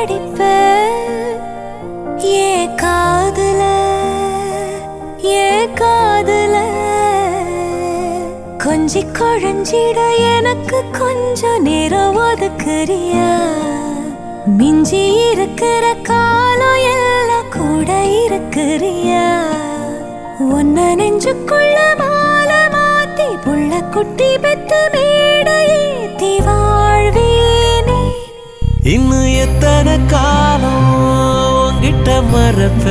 நடிப்ப ஏ காதுல ஏ காதுல கொஞ்சி குழஞ்சிட எனக்கு கொஞ்சம் நேரம் ஒதுக்குறியா மிஞ்சி இருக்கிற காலம் எல்லாம் கூட இருக்கிறியா ஒன்ன நெஞ்சுக்குள்ள மாலை மாத்தி புள்ள குட்டி பெத்து மேடை ஏத்தி வாழ்வேனே இன்னும் எத்தனை காலம் உன்கிட்ட மறப்ப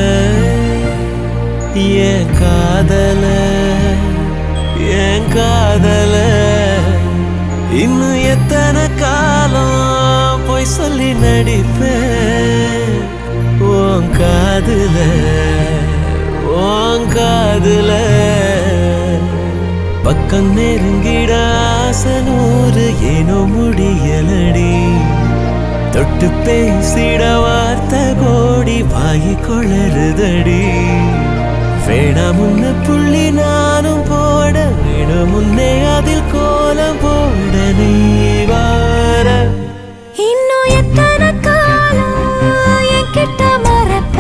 என் காதல என் காதல இன்னும் எத்தனை காலம் போய் சொல்லி நடிப்பேன் உன் காதுல உன் காதுல பக்கம் நெருங்கிட ஆசை நூறு ஏனோ முடியலடி தொட்டு பேசிட வார்த்தை கோடி வாங்கி கொளறுதடி வேணாம் முன்ன புள்ளி நானும் போட வேணும் முன்னே அதில் கோலம் போட நீ வார இன்னும் எத்தனை காலம் என்கிட்ட மறப்ப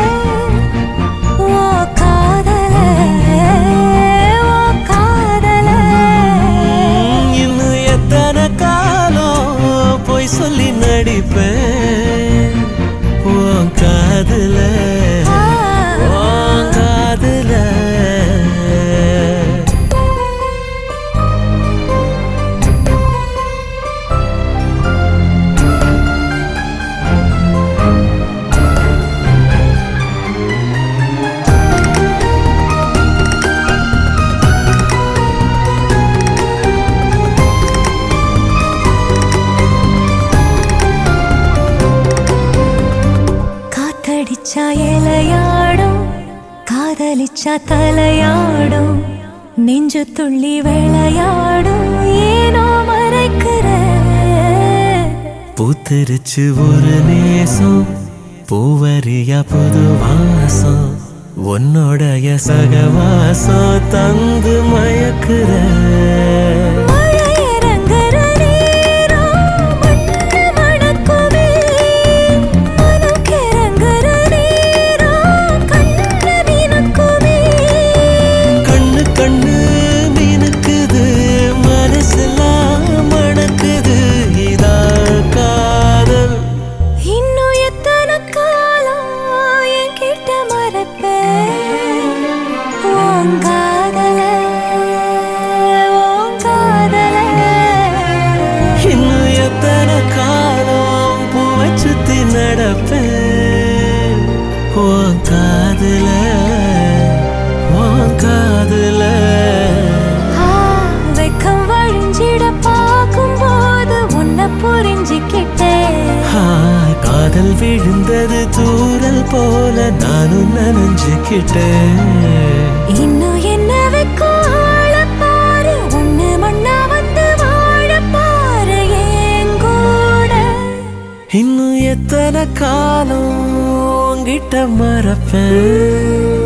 ஓ காதல ஓ காதல இன்னும் எத்தனை காலம் போய் சொல்லி நடிப்பேன் உன் காதுல உன் காதுல காத்தடிச்சா இலையாடும் காதலிச்சா தலையாடும் நெஞ்சு துள்ளி விளையாடும் ஏனோ மறைக்கிற பூத்திருச்சு ஒரு நேசம் பூவரியா புது வாசம் உன்னோடைய சகவாசம் தந்து மயக்குற மழை இறங்குற நேரம் மண்ணு மணக்குமே. மனம் கிறங்குற நேரம் கண்ணு மினுக்குமே. கண்ணு கண்ணு மினுக்குது மனசெல்லாம் மணக்குது இதா காதல் இன்னும் எத்தனை காலம் என்கிட்ட மறப்ப? உன் காதல, உன் காதல. இன்னும் எத்தனை காலம் பூவை சுத்தி நடப்பேன் உன் காதுல உன் காதுல ஆ, வெக்கம் வழிஞ்சிட பார்க்கும்போது உன்னை புரிஞ்சுக்கிட்டேன் ஆ, காதல் விழுந்தது தூரல் போல நானும் நனைஞ்சுக்கிட்டேன் இன்னும் என்ன வைக்கும் ஆளப் பாரு ஒண்ணு மண்ணா வந்து வாழப் பாரு என் கூட இன்னும் எத்தனை காலம் உன்கிட்ட மறப்பேன்